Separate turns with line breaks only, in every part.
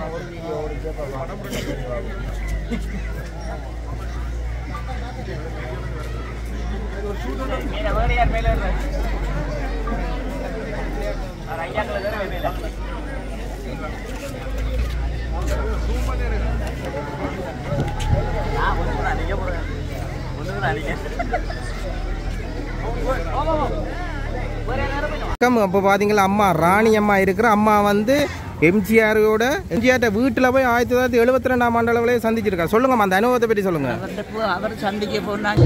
வணக்கம் இப்போ பார்த்தீங்களா அம்மா ராணி அம்மா இருக்கிற அம்மா வந்து எம்ஜிஆரோட எம்ஜிஆர்ட்ட வீட்டில் போய் ஆயிரத்தி தொள்ளாயிரத்தி எழுபத்தி ரெண்டாம் ஆண்டு அளவுலேயே சந்திச்சிருக்கா சொல்லுங்கம்மா அந்த அனுபவத்தை பற்றி சொல்லுங்க
அவர்கிட்ட போ அவர் சந்திக்க போனாங்க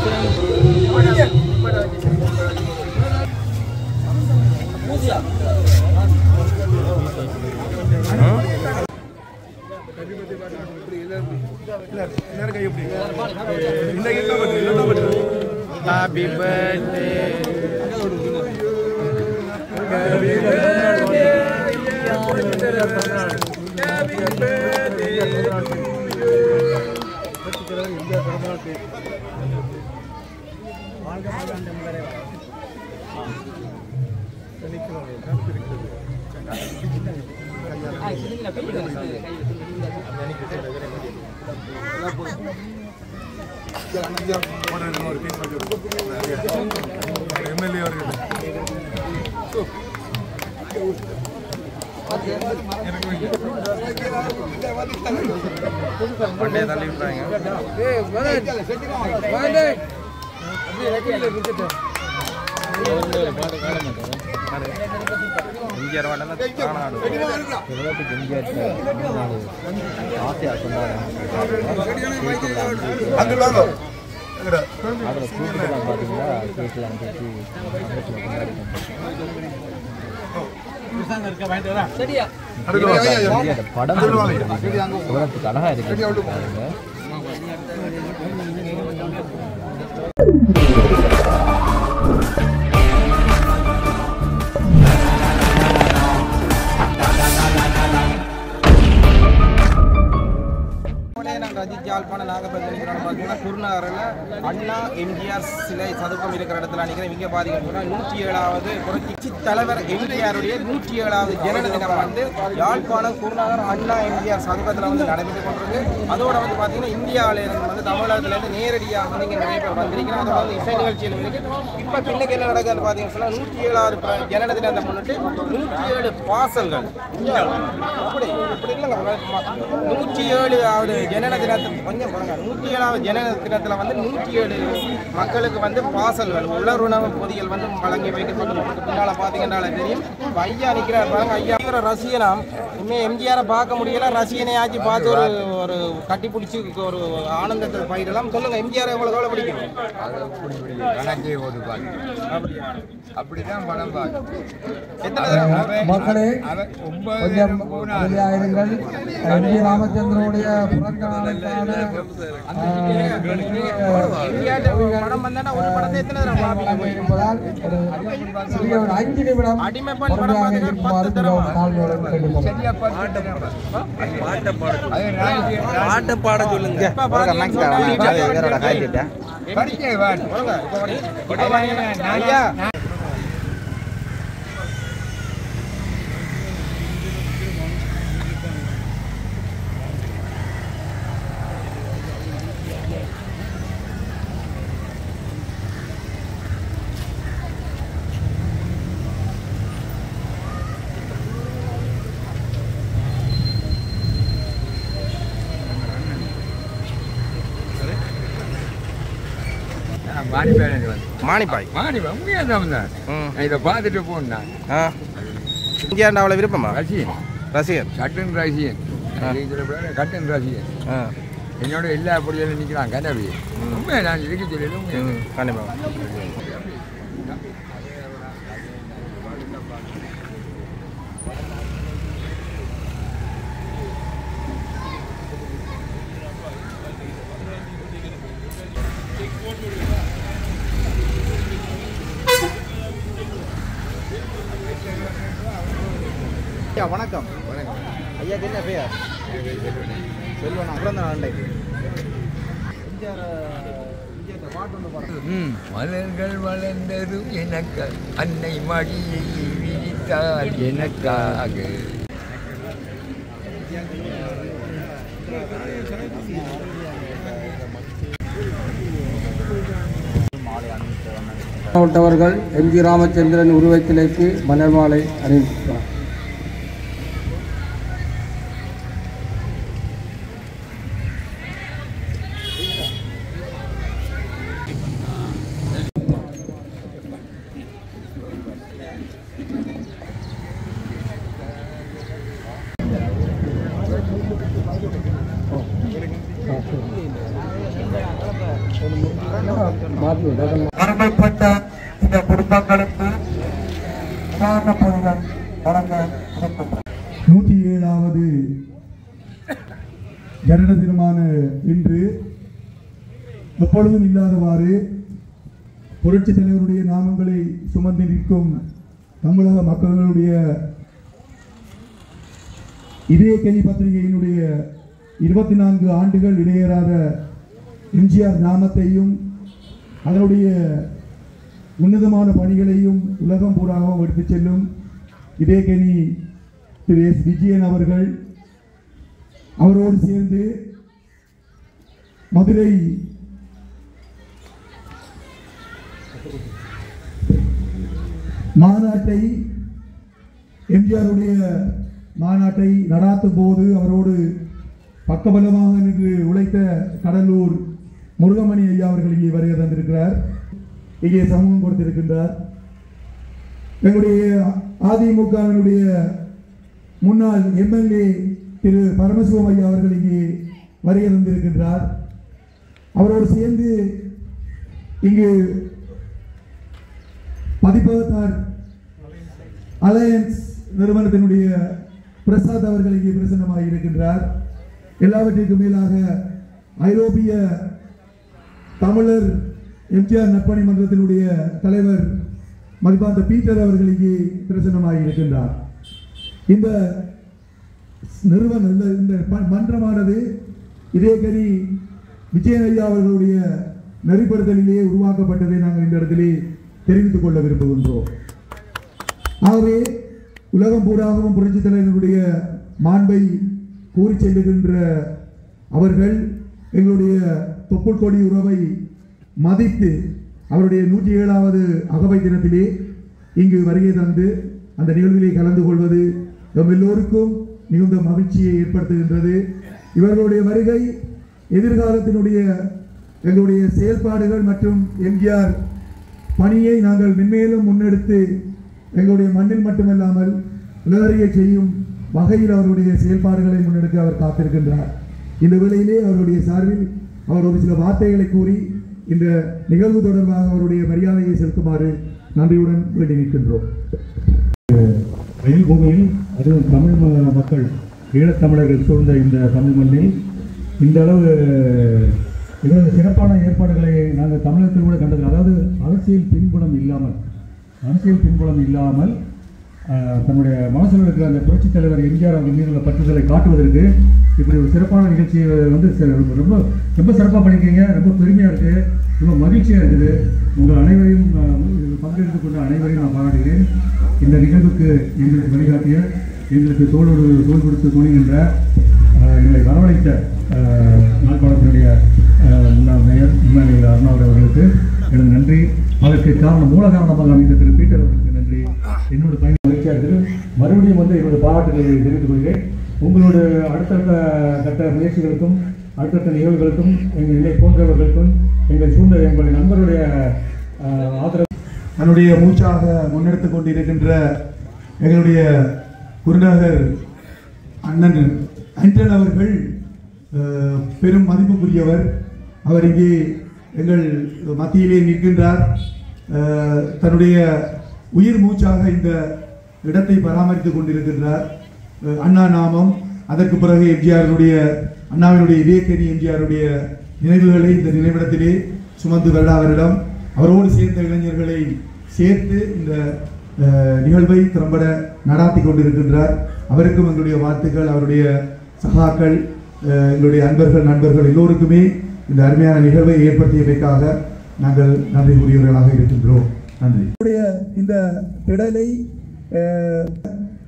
ஹாப்பி பர்த்டே
எம்எல்ஏ அவர்கள்
பண்டைய தள்ளி விட்டுறாங்க எம்ஜிஆர் வாடெல்லாம் காணாடு
அங்கே வாங்க எங்கடா? அடுக்க வாங்க.
படம்
சொல்லுவாங்க.
உலகத்துக்கு அழகா இருக்கு பாருங்க
நாங்கள் ரஜித் யாழ்ப்பாண நாகப்பட்டினம் பார்த்தீங்கன்னா குருநகரில் அண்ணா எம்ஜிஆர் சிலை சதுக்கம் இருக்கிற இடத்துல நினைக்கிறேன் இங்கே பார்த்தீங்கன்னா நூற்றி ஏழாவது புரட்சி தலைவர் எம்ஜிஆருடைய நூற்றி ஏழாவது ஜனன தினம் வந்து யாழ்ப்பாணம் குருநகர் அண்ணா எம்ஜிஆர் சதுக்கத்தில் வந்து நடைபெற்று கொண்டிருக்கு அதோட வந்து பார்த்தீங்கன்னா இந்தியாவில இருந்து வந்து தமிழகத்துலேருந்து நேரடியாக வந்து இங்கே நிறைய பேர் வந்திருக்கிறோம் அதோட வந்து இசை நிகழ்ச்சியில் இருக்கு இப்போ பின்னுக்கு என்ன நடக்குதுன்னு பார்த்தீங்கன்னா சொன்னா நூற்றி ஏழாவது பிற- ஜனன தினத்தை முன்னிட்டு நூற்றி ஏழு பாசல்கள் அப்படி இப்படி இல்லைங்க நூற்றி ஏழாவது ஜனன தினத்தை கொஞ்சம் பாருங்க நூற்றி ஏழாவது ஜனன தினத்தில் வந்து நூற்றி ஏழு மக்களுக்கு வந்து பாசல்கள் உலருணவு பொதிகள் வந்து வழங்கி வைக்கப்பட்டு பின்னால் பார்த்தீங்கன்னா தெரியும் இப்ப ஐயா நிற்கிறார் பாருங்க ஐயா இவரை ரசிகனாம் இனிமே எம்ஜிஆரை பார்க்க முடியல ரசிகனையாச்சு பார்த்து ஒரு ஒரு கட்டி பிடிச்சி ஒரு ஆனந்தத்தை பயிரலாம் சொல்லுங்க எம்ஜிஆர் எவ்வளோ எவ்வளோ பிடிக்கும்
கணக்கே ஒரு பாட்டு அப்படிதான் படம் பார்க்க
எத்தனை தடவை
மக்களே
அவன் ஒன்பது
கொஞ்சம்
தடவை போனான்.
அமைதியாயிருங்கள் எம் ஜி ராமச்சந்திரனுடைய பிறந்த நாளுக்கான
எம்ஜிஆர் படம் வந்தா ஒரு படத்தை எத்தனை தடவை பார்ப்பீங்க போய்?
இருப்பதால் ஒரு சிறிய ஒரு அஞ்சு நிமிடம்
அடிமைப்பெண் படம்
பொறுமையாக
பார்த்தீங்கன்னா
இருக்குமாறு
பத்து தடவை.
தாழ்மையுடன் கேட்டுக்கொள்கிறேன்.
சரியா பாட்டு அது ராஜ்ய-
பாட்டு பாட சொல்லுங்க இப்ப பாத்தீங்கன்னா
படிக்க வாட்டு.
சொல்லுங்க, இப்ப வரி. இப்ப பாத்தீங்கன்னா, ஐயா
நான் மாறி பேரண்ட் வந்து
மாணிப்பாய்
மாறி உண்மையா தான் தான்
ம்.
நான் இதை பார்த்துட்டு போனேன்
ஆ இந்தியாண்டா அவ்வளோ விருப்பமா
ரசிகன்
ரசிகர்
கட்டன் ரசிகன் கட்டன் ரசிகன்
ஆ
என்னோட எல்லா பொடியிலும் நிற்கிறான் கனவு உண்மையா நான் இருக்க சொல்லல உண்மையா
ம் கண்டிப்பா ஐயா வணக்கம் ஐயாக்கு என்ன பெயர் செல்வனா பிறந்த நாள் அன்றைக்கு எம்ஜிஆர் எம்ஜிஆர் பாட்டு ஒன்று பாடுறேன்
ம் மலர்கள் வளர்ந்ததும் எனக்கு அன்னை மடியை விரித்தால் எனக்காக
மாவட்டவர்கள் எம் ஜி ராமச்சந்திரன் உருவச்சிலைக்கு மலர் மாலை அணிவித்தார்
அருமைப்பட்ட இந்த குடும்பங்களுக்கு உதாரண பொருள்கள் வழங்க கிடைக்கப்பட்டது
நூற்றி ஏழாவது ஜனன தினமான இன்று எப்பொழுதும் இல்லாதவாறு புரட்சி தலைவருடைய நாமங்களை சுமந்து நிற்கும் தமிழக மக்களுடைய இதய கனி பத்திரிகையினுடைய இருபத்தி நான்கு ஆண்டுகள் இடையேறாத எம்ஜிஆர் நாமத்தையும் அதனுடைய உன்னதமான பணிகளையும் உலகம் பூராகவும் எடுத்துச் செல்லும் இதயகனி திரு எஸ் விஜயன் அவர்கள் அவரோடு சேர்ந்து மதுரை மாநாட்டை எம்ஜிஆருடைய மாநாட்டை நடாத்தும் போது அவரோடு பக்கபலமாக நின்று உழைத்த கடலூர் முருகமணி ஐயா அவர்கள் இங்கே வருகை தந்திருக்கிறார் இங்கே சமூகம் கொடுத்திருக்கின்றார் எங்களுடைய அதிமுகவினுடைய முன்னாள் எம்எல்ஏ திரு பரமசிவம் ஐயா அவர்கள் இங்கே வருகை தந்திருக்கின்றார் அவரோடு சேர்ந்து இங்கு பதிப்பகத்தார் அலையன்ஸ் நிறுவனத்தினுடைய பிரசாத் அவர்கள் இங்கே பிரசன்னமாக இருக்கின்றார் எல்லாவற்றிற்கும் மேலாக ஐரோப்பிய தமிழர் எம்ஜிஆர் நற்பணி மன்றத்தினுடைய தலைவர் மதிப்பாந்த பீட்டர் அவர்கள் இங்கே பிரசன்னமாக இருக்கின்றார் இந்த நிறுவனம் இந்த இந்த ம- மன்றமானது இதேகரி விஜயன் ஐயா அவர்களுடைய நெறிப்படுத்தலிலே உருவாக்கப்பட்டதை நாங்கள் இந்த இடத்திலே தெரிவித்துக் கொள்ள விரும்புகின்றோம் ஆகவே உலகம் பூராகவும் புரட்சித் தலைவர்களுடைய மாண்பை கூறி செல்லுகின்ற அவர்கள் எங்களுடைய தொப்புள் கொடி உறவை மதித்து அவருடைய நூற்றி ஏழாவது அகவை தினத்திலே இங்கு வருகை தந்து அந்த நிகழ்விலே கலந்து கொள்வது நம் எல்லோருக்கும் மிகுந்த மகிழ்ச்சியை ஏற்படுத்துகின்றது இவர்களுடைய வருகை எதிர்காலத்தினுடைய எங்களுடைய செயல்பாடுகள் மற்றும் எம்ஜிஆர் பணியை நாங்கள் மென்மேலும் முன்னெடுத்து எங்களுடைய மண்ணில் மட்டுமல்லாமல் உலகறிய செய்யும் வகையில் அவருடைய செயல்பாடுகளை முன்னெடுக்க அவர் காத்திருக்கின்றார் இந்த வேளையிலே அவருடைய சார்பில் அவர் ஒரு சில வார்த்தைகளை கூறி இந்த நிகழ்வு தொடர்பாக அவருடைய மரியாதையை செலுத்துமாறு நன்றியுடன் வேண்டி நிற்கின்றோம்
ரயில் பூமியில் அதுவும் தமிழ் ம- மக்கள் ஈழத்தமிழர்கள் சூழ்ந்த இந்த தமிழ் மண்ணில் இந்த அளவு இவ்வளவு சிறப்பான ஏற்பாடுகளை நாங்கள் தமிழகத்தில் கூட கண்டதில்லை அதாவது அரசியல் பின்புலம் இல்லாமல் அரசியல் பின்புலம் இல்லாமல் ஆஹ், தன்னுடைய மனசில் இருக்கிற அந்த புரட்சித் தலைவர் எம்ஜிஆர் அவர்கள் மீது உள்ள பற்றுதலை காட்டுவதற்கு இப்படி ஒரு சிறப்பான நிகழ்ச்சியை வந்து சி- ரொம்ப ரொம்ப சிறப்பாக பண்ணியிருக்கீங்க ரொம்ப பெருமையாக இருக்குது ரொம்ப மகிழ்ச்சியாக இருக்குது உங்கள் அனைவரையும் ஆஹ், இதில் பங்கெடுத்துக் கொண்ட அனைவரையும் நான் பாராட்டுகிறேன் இந்த நிகழ்வுக்கு எங்களுக்கு வழிகாட்டிய எங்களுக்கு தோளோடு தோள் கொடுத்து துணிகின்ற ஆஹ், எங்களை வரவழைத்த ஆஹ், யாழ்ப்பாணத்தினுடைய ஆஹ், முன்னாள் மேயர் முன்னாள் அருணாவூர் அவர்களுக்கு எனது நன்றி அதற்கு காரணம் மூல காரணமாக அமைந்த திரு பீட்டர் அவர்களுக்கு நன்றி என்னோட பயணம் மகிழ்ச்சியாக இருக்குது மறுபடியும் வந்து என்னோட பாராட்டுகளை தெரிவித்துக் கொள்கிறேன் உங்களோட அடுத்தடுத்த கட்ட முயற்சிகளுக்கும் அடுத்தடுத்த நிகழ்வுகளுக்கும் எங்கள் என்னை போன்றவர்களுக்கும் எங்கள் சூழ்ந்த எங்களுடைய நண்பருடைய ஆஹ், ஆதரவு
தன்னுடைய மூச்சாக முன்னெடுத்துக் கொண்டிருக்கின்ற எங்களுடைய குருநகர் அண்ணன் அண்டன் அவர்கள் அஹ், பெரும் மதிப்புக்குரியவர் அவர் இங்கே எங்கள் மத்தியிலே நிற்கின்றார் அஹ், தன்னுடைய உயிர் மூச்சாக இந்த இடத்தை பராமரித்துக் கொண்டிருக்கின்றார் அஹ், அண்ணா நாமம் அதற்கு பிறகு எம்ஜிஆருடைய அண்ணாவினுடைய இதயக்கனி எம்ஜிஆருடைய நினைவுகளை இந்த நினைவிடத்திலே சுமந்து வருடா வருடம் அவரோடு சேர்ந்த இளைஞர்களை சேர்த்து இந்த அஹ், நிகழ்வை திறம்பட நடாத்தி கொண்டிருக்கின்றார் அவருக்கும் எங்களுடைய வாழ்த்துக்கள் அவருடைய சகாக்கள் அஹ், எங்களுடைய அன்பர்கள் நண்பர்கள் எல்லோருக்குமே இந்த அருமையான நிகழ்வை ஏற்படுத்தியமைக்காக நாங்கள் நன்றி கூறியவர்களாக இருக்கின்றோம் நன்றி இந்த திடலை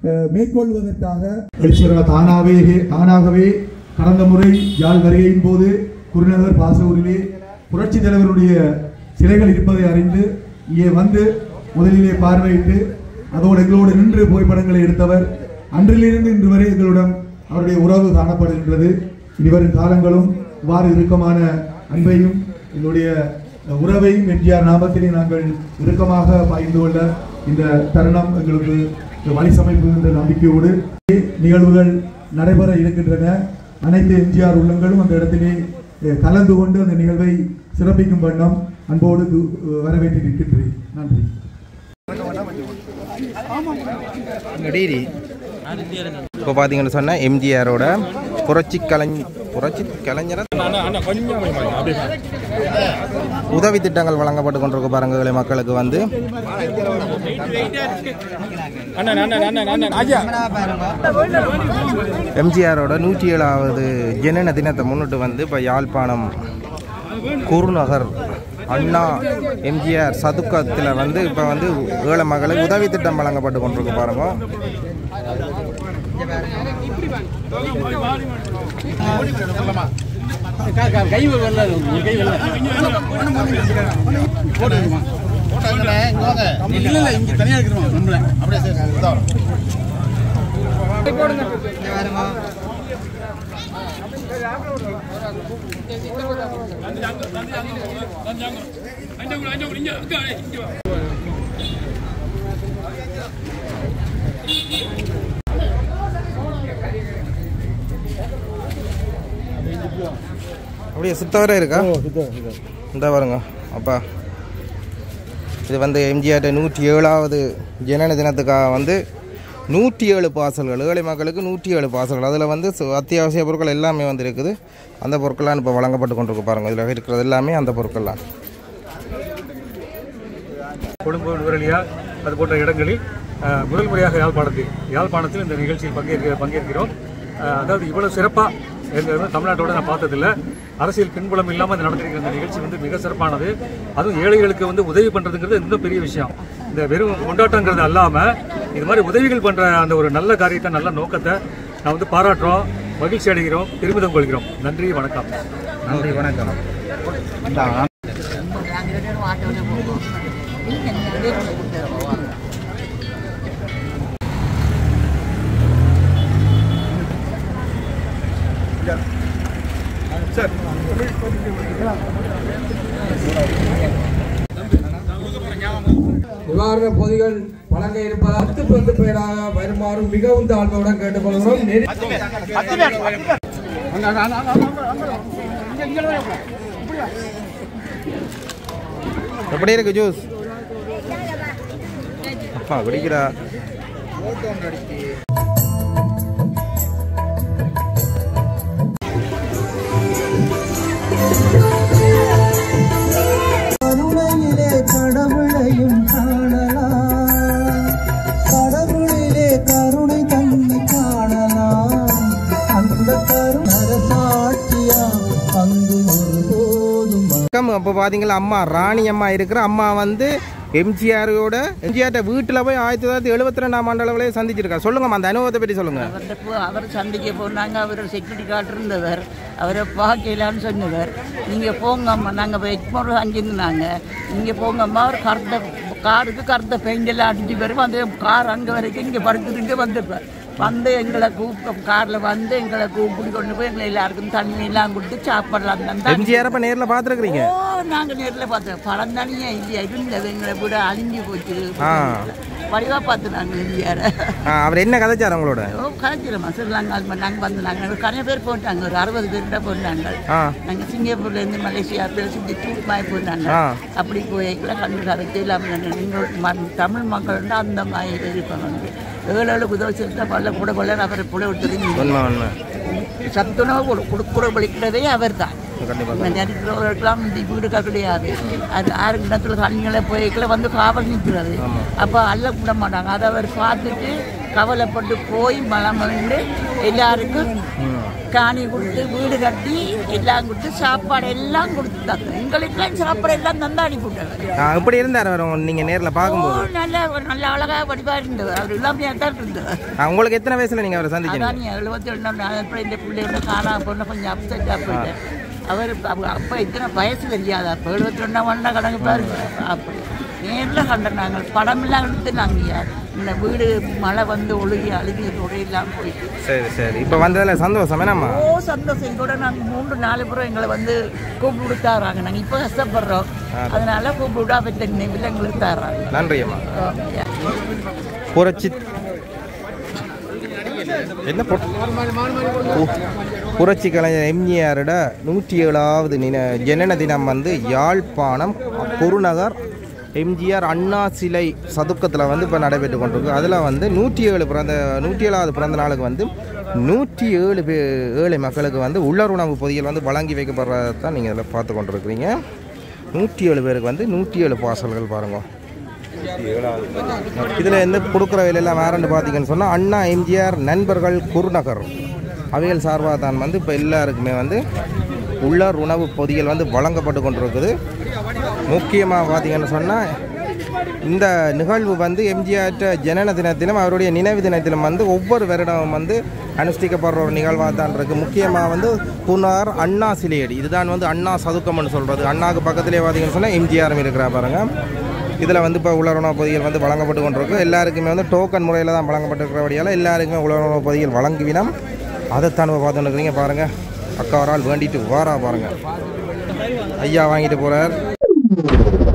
அஹ், மேற்கொள்வதற்காக எழுச்சியர்கள் தானாகவே தானாகவே கடந்த முறை யாழ் வருகையின் போது குருநகர் பாசூரிலே புரட்சி தலைவருடைய சிலைகள் இருப்பதை அறிந்து இங்கே வந்து முதலிலே பார்வையிட்டு அதோடு எங்களோடு நின்று புகைப்படங்களை எடுத்தவர் அன்றிலிருந்து இன்று வரை எங்களுடன் அவருடைய உறவு காணப்படுகின்றது இனிவரும் காலங்களும் இவ்வாறு இறுக்கமான அன்பையும் எங்களுடைய உறவையும் எம்ஜிஆர் நாமத்திலே நாங்கள் இறுக்கமாக பகிர்ந்து கொள்ள இந்த தருணம் எங்களுக்கு வழி சமைப்பு என்ற நம்பிக்கையோடு நிகழ்வுகள் நடைபெற இருக்கின்றன அனைத்து எம்ஜிஆர் உள்ளங்களும் அந்த இடத்திலே அஹ், கலந்து கொண்டு அந்த நிகழ்வை சிறப்பிக்கும் வண்ணம் அன்போடு கு- வரவேற்று நிற்கின்றேன் நன்றி
இப்போ பார்த்தீங்கன்னு சொன்னால் எம்ஜிஆரோட புரட்சி கலைஞ புரட்சி கலைஞர் உதவி திட்டங்கள் வழங்கப்பட்டு கொண்டிருக்க பாருங்க ஏழை மக்களுக்கு வந்து எம்ஜிஆரோட நூற்றி ஏழாவது ஜனன தினத்தை முன்னிட்டு வந்து இப்போ யாழ்ப்பாணம் குருநகர் அண்ணா எம்ஜிஆர் சதுக்கத்தில் வந்து இப்போ வந்து ஏழை மக்களுக்கு உதவி திட்டம் வழங்கப்பட்டு கொண்டிருக்கு பாருங்க அப்படியே சுத்தவரை இருக்கா இந்த பாருங்க அப்பா இது வந்து எம்ஜிஆர் நூற்றி ஏழாவது ஜனன தினத்துக்காக வந்து நூற்றி ஏழு பார்சல்கள் ஏழை மக்களுக்கு நூற்றி ஏழு பார்சல்கள் அதில் வந்து சு- அத்தியாவசிய பொருட்கள் எல்லாமே வந்து இருக்குது அந்த பொருட்கள்லாம் இப்போ வழங்கப்பட்டு கொண்டிருக்கு பாருங்க இதில் இருக்கிறது எல்லாமே அந்த பொருட்கள்லாம்
கொழும்பு நுவரெலியா அது போன்ற இடங்களில் அஹ், முதல் முறையாக யாழ்ப்பாணத்தில் யாழ்ப்பாணத்தில் இந்த நிகழ்ச்சியில் பங்கேற்க பங்கேற்கிறோம் அஹ், அதாவது இவ்வளவு சிறப்பாக எங்கள் வந்து தமிழ்நாட்டோட நான் பார்த்ததில்ல அரசியல் பின்புலம் இல்லாமல் இந்த நடந்திருக்கிற இந்த நிகழ்ச்சி வந்து மிக சிறப்பானது அதுவும் ஏழைகளுக்கு வந்து உதவி பண்ணுறதுங்கிறது இன்னும் பெரிய விஷயம் இந்த வெறும் கொண்டாட்டங்கிறது அல்லாமல் இது மாதிரி உதவிகள் பண்ணுற அந்த ஒரு நல்ல காரியத்தை நல்ல நோக்கத்தை நான் வந்து பாராட்டுறோம் மகிழ்ச்சி அடைகிறோம் பெருமிதம் கொள்கிறோம் நன்றி வணக்கம்
நன்றி வணக்கம்
நிவாரண பொதிகள் வழங்க இருப்பது பத்து பத்து பேராக வருமாறும் மிகவும் தாழ்மையுடன் கேட்டுக்கொள்கிறோம் நெறி-
எப்படி இருக்கு ஜூஸ் அப்பா குடிக்கிறா
கருணையிலே கடவுளையும் காணலாம் கடவுளிலே கருணை தன்னை காணலாம் அந்த கருணர சாட்சியா அங்கு ஒருபோதும்
வணக்கம் அப்போ பார்த்தீங்களா அம்மா ராணி அம்மா இருக்கிற அம்மா வந்து எம்ஜிஆரோட எம்ஜிஆர்ட்ட வீட்டில் போய் ஆயிரத்தி தொள்ளாயிரத்தி எழுபத்தி ரெண்டாம் ஆண்டு அளவுலேயே சந்திச்சிருக்கா சொல்லுங்கம்மா அந்த அனுபவத்தை பற்றி சொல்லுங்க
அவர்கிட்ட போ அவர் சந்திக்க போனாங்க அவர் செக்யூரிட்டி கார்டு இருந்தவர் அவரை பார்க்கலான்னு சொன்னவர் நீங்கள் போங்கம்மா நாங்கள் போய் எக்மோர் அங்கிருந்தாங்க நீங்கள் போங்கம்மா அவர் கருத்த காருக்கு கருத்த பெயிண்டெல்லாம் அடிச்சு வரும் அந்த கார் அங்கே வரைக்கும் இங்கே படுத்துட்டு வந்துருப்பார் வந்து எங்களை கூப்பிட்டு காரில் வந்து எங்களை கூப்பிட்டு கொண்டு போய் எங்களை எல்லாருக்கும் தண்ணி எல்லாம் கொடுத்து சாப்பிடலாம் தான்
எம்ஜிஆர் அப்போ நேரில் பார்த்துருக்குறீங்க
ஓ நாங்கள் நேரில் பார்த்தோம் பழம் தனியா இல்லையா இருந்தது எங்களை கூட அழிஞ்சு போச்சு
ஆ.
வடிவா பார்த்து நாங்கள் இல்லையார
அவர் என்ன கதைச்சார் அவங்களோட
ஓ கலைச்சிரமா ஸ்ரீலங்கால் நாங்கள் வந்து நாங்கள் நிறைய பேர் போட்டாங்க ஒரு அறுபது பேர்கிட்ட போட்டாங்க
ஆ
நாங்கள் சிங்கப்பூர்லேருந்து மலேசியா பேசி டூர் போட்டாங்க
ஆ.
அப்படி போய்க்கல கண்டு கதைச்சு இல்லாமல் நீங்கள் ம- தமிழ் மக்கள் அந்த மாதிரி இருப்பாங்க ஏழு ஏழு உதவி செலுத்த பல்ல கூட கொள்ள அவரை புட விட்டுறீங்க
உண்மை உண்மை
சத்துணவு கொடு கொடுக்குற வலிக்கிறதே அவர் தான்
கண்டிப்பாக
நெருக்கிறவர்களுக்கெல்லாம் இந்த வீடுக்கா கிடையாது அது ஆறு இடத்துல தண்ணிகளை போய்க்கல வந்து காவல் நிற்கிறது அப்போ அல்ல விட மாட்டாங்க அதை அவர் பார்த்துட்டு கவலைப்பட்டு போய் மலம் வந்து எல்லாருக்கும் காணி கொடுத்து வீடு கட்டி எல்லாம் கொடுத்து சாப்பாடு எல்லாம் கொடுத்தாங்க எங்களுக்கெல்லாம் சாப்பாடு எல்லாம் தந்தா அனுப்பிவிட்டாங்க
ஆ, இப்படி இருந்தார் அவர் நீங்கள் நேரில் பார்க்கும்போது
நல்ல ஒரு நல்ல அழகா படிப்பா இருந்தவர் அவர் இல்லாமையா தான் இருந்தவர்
ஆ, உங்களுக்கு எத்தனை வயசுல நீங்கள் அவரை சந்திச்சீங்க
அதான் நீ எழுபத்தி ரெண்டு நான் அப்புறம் இந்த பிள்ளையோட காணாம போன கொஞ்சம் அப்செட்டாக போயிட்டேன் அவர் அப்ப- அப்ப இத்தனை வயசு தெரியாது அப்போ எழுபத்தி ரெண்டாம் ஒன்றா கணக்கு பாருங்க அப்படி நேரில் கண்ட நாங்கள் படமெல்லாம் எடுத்து நாங்கள் இந்த வீடு மழை வந்து ஒழுகி அழுகி உடையெல்லாம் போயிட்டு
சரி சரி இப்போ வந்ததில் சந்தோஷம் என்னம்மா
ஓ சந்தோஷம் கூட நாங்கள் மூன்று நாலு பேரும் எங்களை வந்து கூப்பிட்டு தாராங்க நாங்கள் இப்போ கஷ்டப்படுறோம் அதனால கூப்பிட்டு அப்போ நினைவில் எங்களுக்கு தாராங்க
நன்றி அம்மா
ஓகே
புரட்சி என்ன போட்டு பு- புரட்சி கலைஞர் எம்ஜிஆரோட நூற்றி ஏழாவது நின ஜனன தினம் வந்து யாழ்ப்பாணம் குருநகர் எம்ஜிஆர் அண்ணா சிலை சதுக்கத்தில் வந்து இப்போ நடைபெற்று கொண்டிருக்கு அதில் வந்து நூற்றி ஏழு பிறந்த நூற்றி ஏழாவது பிறந்த நாளுக்கு வந்து நூற்றி ஏழு பே ஏழை மக்களுக்கு வந்து உள்ளுணவு பொதிகள் வந்து வழங்கி வைக்கப்படுறதை தான் நீங்கள் இதில் பார்த்து கொண்டிருக்கிறீங்க நூற்றி ஏழு பேருக்கு வந்து நூற்றி ஏழு பார்சல்கள் பாருங்கள் இதில் வந்து கொடுக்குற வேலையெல்லாம் வேறன்னு பார்த்தீங்கன்னு சொன்னால் அண்ணா எம்ஜிஆர் நண்பர்கள் குருநகர் அவைகள் சார்பாக தான் வந்து இப்போ எல்லாருக்குமே வந்து உள்ளார் உணவு பொதிகள் வந்து வழங்கப்பட்டு கொண்டிருக்குது முக்கியமாக பார்த்தீங்கன்னு சொன்னால் இந்த நிகழ்வு வந்து எம்ஜிஆர் ஜனன தினத்திலும் அவருடைய நினைவு தினத்திலும் வந்து ஒவ்வொரு வருடமும் வந்து அனுஷ்டிக்கப்படுற ஒரு நிகழ்வாக தான் இருக்குது முக்கியமாக வந்து புனார் அண்ணா சிலையடி இதுதான் வந்து அண்ணா சதுக்கம்னு சொல்கிறது அண்ணாவுக்கு பக்கத்திலே பார்த்தீங்கன்னு சொன்னால் எம்ஜிஆரும் இருக்கிறா பாருங்க இதில் வந்து இப்போ உலருணவு பொதிகள் வந்து வழங்கப்பட்டு கொண்டிருக்கு எல்லாருக்குமே வந்து டோக்கன் முறையில் தான் வழங்கப்பட்டிருக்கிறபடியால் எல்லாருக்குமே உலருணவு பொதிகள் வழங்குவினம் அதைத்தான் இப்போ பார்த்துட்டு இருக்கிறீங்க பாருங்கள் அக்கா ஒரு ஆள் வேண்டிட்டு வாரா பாருங்கள் ஐயா வாங்கிட்டு போகிறார்